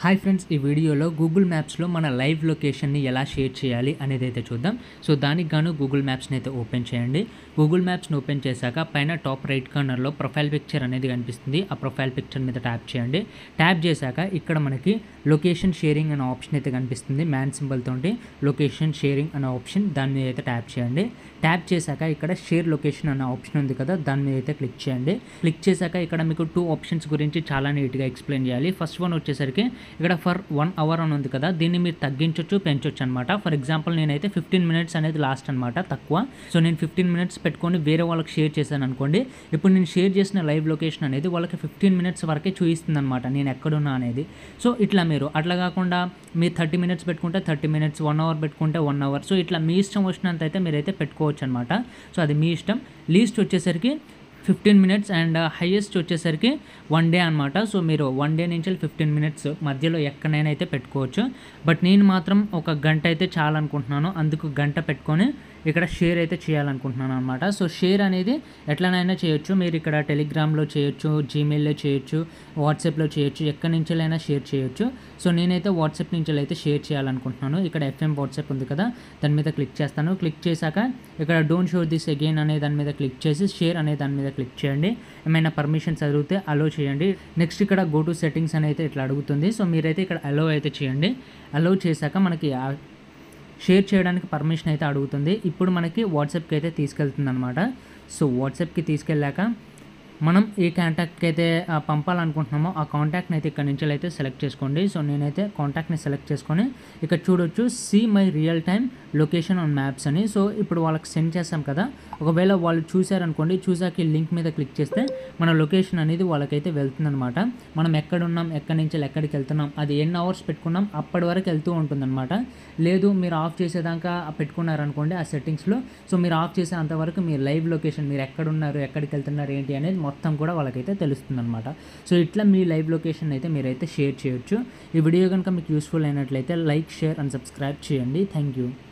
hi friends ఈ వీడియోలో Google మ్యాప్స్లో మన లైవ్ లొకేషన్ని ఎలా షేర్ చేయాలి అనేది అయితే చూద్దాం సో దానికి గాను గూగుల్ మ్యాప్స్ని అయితే ఓపెన్ చేయండి గూగుల్ మ్యాప్స్ని ఓపెన్ చేశాక పైన టాప్ రైట్ కార్నర్లో ప్రొఫైల్ పిక్చర్ అనేది కనిపిస్తుంది ఆ ప్రొఫైల్ పిక్చర్ మీద ట్యాప్ చేయండి ట్యాప్ చేశాక ఇక్కడ మనకి లొకేషన్ షేరింగ్ అనే ఆప్షన్ అయితే కనిపిస్తుంది మ్యాన్ సింబల్ తోటి లొకేషన్ షేరింగ్ అనే ఆప్షన్ దాని మీద అయితే ట్యాప్ చేయండి ట్యాప్ చేశాక ఇక్కడ షేర్ లొకేషన్ అనే ఆప్షన్ ఉంది కదా దాని మీద అయితే క్లిక్ చేయండి క్లిక్ చేశాక ఇక్కడ మీకు టూ ఆప్షన్స్ గురించి చాలా నీట్గా ఎక్స్ప్లెయిన్ చేయాలి ఫస్ట్ వన్ వచ్చేసరికి ఇక్కడ ఫర్ వన్ అవర్ అని ఉంది కదా దీన్ని మీరు తగ్గించవచ్చు పెంచవచ్చు అనమాట ఫర్ ఎగ్జాంపుల్ నేనైతే ఫిఫ్టీన్ మినిట్స్ అనేది లాస్ట్ అనమాట తక్కువ సో నేను ఫిఫ్టీన్ మినిట్స్ పెట్టుకొని వేరే వాళ్ళకి షేర్ చేశాను అనుకోండి ఇప్పుడు నేను షేర్ చేసిన లైవ్ లొకేషన్ అనేది వాళ్ళకి ఫిఫ్టీన్ మినిట్స్ వరకే చూపిస్తుంది అనమాట నేను ఎక్కడున్నా అనేది సో ఇట్లా మీరు అట్లా కాకుండా మీరు థర్టీ మినిట్స్ పెట్టుకుంటే థర్టీ మినిట్స్ వన్ అవర్ పెట్టుకుంటే వన్ అవర్ సో ఇట్లా మీ ఇష్టం వచ్చినంత అయితే మీరైతే పెట్టుకోవచ్చు అనమాట సో అది మీ ఇష్టం లీస్ట్ వచ్చేసరికి ఫిఫ్టీన్ మినిట్స్ అండ్ హైయెస్ట్ వచ్చేసరికి వన్ డే అనమాట సో మీరు వన్ డే నుంచి ఫిఫ్టీన్ మినిట్స్ మధ్యలో ఎక్కడైనా అయితే పెట్టుకోవచ్చు బట్ నేను మాత్రం ఒక గంట అయితే చాలనుకుంటున్నాను అందుకు గంట పెట్టుకొని ఇక్కడ షేర్ అయితే చేయాలనుకుంటున్నాను అనమాట సో షేర్ అనేది ఎట్లనైనా చేయొచ్చు మీరు ఇక్కడ టెలిగ్రామ్లో చేయొచ్చు జీమెయిల్లో చేయొచ్చు వాట్సాప్లో చేయొచ్చు ఎక్కడి నుంచెలైనా షేర్ చేయొచ్చు సో నేనైతే వాట్సాప్ నుంచి అయితే షేర్ చేయాలనుకుంటున్నాను ఇక్కడ ఎఫ్ఎం వాట్సాప్ ఉంది కదా దాని మీద క్లిక్ చేస్తాను క్లిక్ చేశాక ఇక్కడ డోంట్ షో దిస్ అగైన్ అనే దాని మీద క్లిక్ చేసి షేర్ అనే దాని మీద క్లిక్ చేయండి ఏమైనా పర్మిషన్స్ అడిగితే అలో చేయండి నెక్స్ట్ ఇక్కడ గో టు సెట్టింగ్స్ అని అయితే ఇట్లా అడుగుతుంది సో మీరైతే ఇక్కడ అలో అయితే చేయండి అలో చేశాక మనకి ఆ షేర్ చేయడానికి పర్మిషన్ అయితే అడుగుతుంది ఇప్పుడు మనకి వాట్సాప్కి అయితే తీసుకెళ్తుంది అనమాట సో వాట్సాప్కి తీసుకెళ్ళాక మనం ఏ కాంటాక్ట్కి అయితే ఆ, పంపాలనుకుంటున్నామో ఆ కాంటాక్ట్ని అయితే ఇక్కడ నుంచి అయితే సెలెక్ట్ చేసుకోండి సో నేనైతే కాంటాక్ట్ని సెలెక్ట్ చేసుకొని ఇక్కడ చూడొచ్చు see my real time location on maps అని సో ఇప్పుడు వాళ్ళకి సెండ్ చేస్తాం కదా ఒకవేళ వాళ్ళు చూసారనుకోండి చూసాక ఈ లింక్ మీద క్లిక్ చేస్తే మన లొకేషన్ అనేది వాళ్ళకైతే వెళ్తుందన్నమాట మనం ఎక్కడున్నాం ఎక్కడి నుంచి ఎక్కడికి వెళ్తున్నాం అది ఎన్ని అవర్స్ పెట్టుకున్నాం అప్పటి వరకు వెళ్తూ ఉంటుందన్నమాట లేదు మీరు ఆఫ్ చేసేదాకా పెట్టుకున్నారనుకోండి ఆ సెట్టింగ్స్లో సో మీరు ఆఫ్ చేసేంత వరకు మీ లైవ్ లొకేషన్ మీరు ఎక్కడున్నారు ఎక్కడికి వెళ్తున్నారు ఏంటి అనేది మొత్తం కూడా వాళ్ళకైతే తెలుస్తుందన్నమాట సో ఇట్లా మీ లైవ్ లొకేషన్ అయితే మీరైతే షేర్ చేయొచ్చు ఈ వీడియో కనుక మీకు యూస్ఫుల్ అయినట్లయితే లైక్ షేర్ అండ్ సబ్స్క్రైబ్ చేయండి థ్యాంక్ యూ